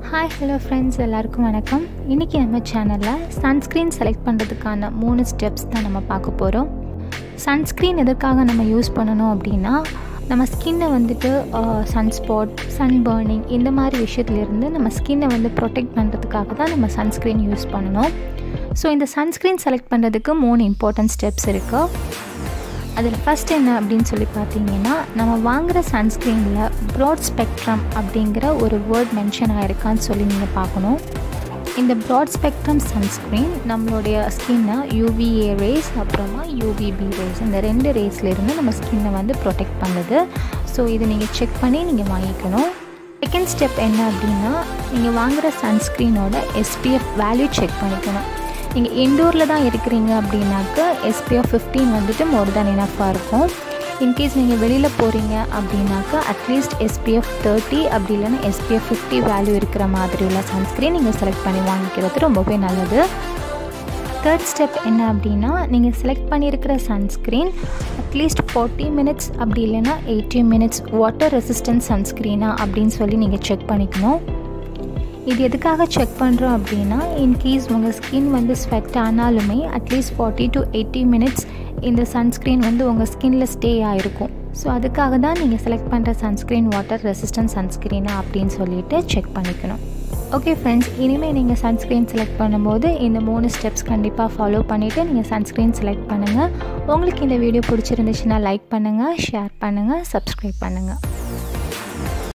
hi hello friends எல்லாருக்கும் வணக்கம் இன்றைக்கி நம்ம சேனலில் சன்ஸ்க்ரீன் செலக்ட் பண்ணுறதுக்கான மூணு ஸ்டெப்ஸ் தான் நம்ம பார்க்க போகிறோம் சன்ஸ்க்ரீன் எதற்காக நம்ம யூஸ் பண்ணணும் அப்படின்னா நம்ம ஸ்கின்னை வந்துட்டு சன்ஸ்பாட் சன் பர்னிங் இந்த மாதிரி விஷயத்துலேருந்து நம்ம ஸ்கின்னை வந்து ப்ரொடெக்ட் பண்ணுறதுக்காக தான் நம்ம சன்ஸ்க்ரீன் யூஸ் பண்ணணும் ஸோ இந்த சன்ஸ்க்ரீன் செலக்ட் பண்ணுறதுக்கு மூணு இம்பார்ட்டன்ட் ஸ்டெப்ஸ் இருக்குது அதில் ஃபஸ்ட் என்ன அப்படின்னு சொல்லி பார்த்தீங்கன்னா நம்ம வாங்குகிற சன்ஸ்க்ரீனில் ப்ராட் ஸ்பெக்ட்ரம் அப்படிங்கிற ஒரு வேர்ட் மென்ஷன் ஆகிருக்கான்னு சொல்லி நீங்கள் பார்க்கணும் இந்த ப்ராட் ஸ்பெக்ட்ரம் சன்ஸ்க்ரீன் நம்மளுடைய ஸ்கின்னை யூவிஏ ரேஸ் அப்புறமா யூவிபி ரேஸ் இந்த ரெண்டு ரேஸ்லேருந்து நம்ம ஸ்கின்னை வந்து ப்ரொடெக்ட் பண்ணுது ஸோ இது நீங்கள் செக் பண்ணி நீங்கள் வாங்கிக்கணும் செகண்ட் ஸ்டெப் என்ன அப்படின்னா நீங்கள் வாங்குகிற சன்ஸ்க்ரீனோட எஸ்பிஎஃப் வேல்யூ செக் பண்ணிக்கணும் நீங்கள் இன்டோரில் தான் இருக்கிறீங்க அப்படின்னாக்க எஸ்பிஎஃப் ஃபிஃப்டீன் வந்துட்டு மோர் தேன் இனஃபாக இருக்கும் இன்கேஸ் நீங்கள் வெளியில் போகிறீங்க அப்படின்னாக்கா அட்லீஸ்ட் எஸ்பிஎஃப் தேர்ட்டி அப்படி இல்லைன்னா எஸ்பிஎஃப் ஃபிஃப்டி வேல்யூ இருக்கிற மாதிரி உள்ள சன்ஸ்க்ரீன் நீங்கள் செலக்ட் பண்ணி வாங்கிக்கிறது ரொம்பவே நல்லது தேர்ட் ஸ்டெப் என்ன அப்படின்னா நீங்கள் செலக்ட் பண்ணியிருக்கிற சன்ஸ்க்ரீன் அட்லீஸ்ட் ஃபார்ட்டி மினிட்ஸ் அப்படி இல்லைன்னா எயிட்டி மினிட்ஸ் வாட்டர் ரெசிஸ்டன்ஸ் சன்ஸ்க்ரீனா அப்படின்னு சொல்லி நீங்கள் செக் பண்ணிக்கணும் இது எதுக்காக செக் பண்ணுறோம் அப்படின்னா இன்கேஸ் உங்கள் ஸ்கின் வந்து ஸ்வெட் ஆனாலுமே at least forty to eighty minutes இந்த சன்ஸ்க்ரீன் வந்து உங்கள் ஸ்கின்ல ஸ்டே ஆகிருக்கும் ஸோ அதுக்காக தான் நீங்கள் செலக்ட் பண்ணுற சன்ஸ்க்ரீன் வாட்டர் ரெசிஸ்டன்ட் சன்ஸ்க்ரீனா அப்படின்னு சொல்லிட்டு செக் பண்ணிக்கணும் ஓகே ஃப்ரெண்ட்ஸ் இனிமேல் நீங்கள் சன்ஸ்க்ரீன் செலக்ட் பண்ணும்போது இந்த மூணு ஸ்டெப்ஸ் கண்டிப்பாக ஃபாலோ பண்ணிவிட்டு நீங்கள் சன்ஸ்க்ரீன் செலக்ட் பண்ணுங்கள் உங்களுக்கு இந்த வீடியோ பிடிச்சிருந்துச்சுன்னா லைக் பண்ணுங்கள் ஷேர் பண்ணுங்கள் சப்ஸ்கிரைப் பண்ணுங்கள்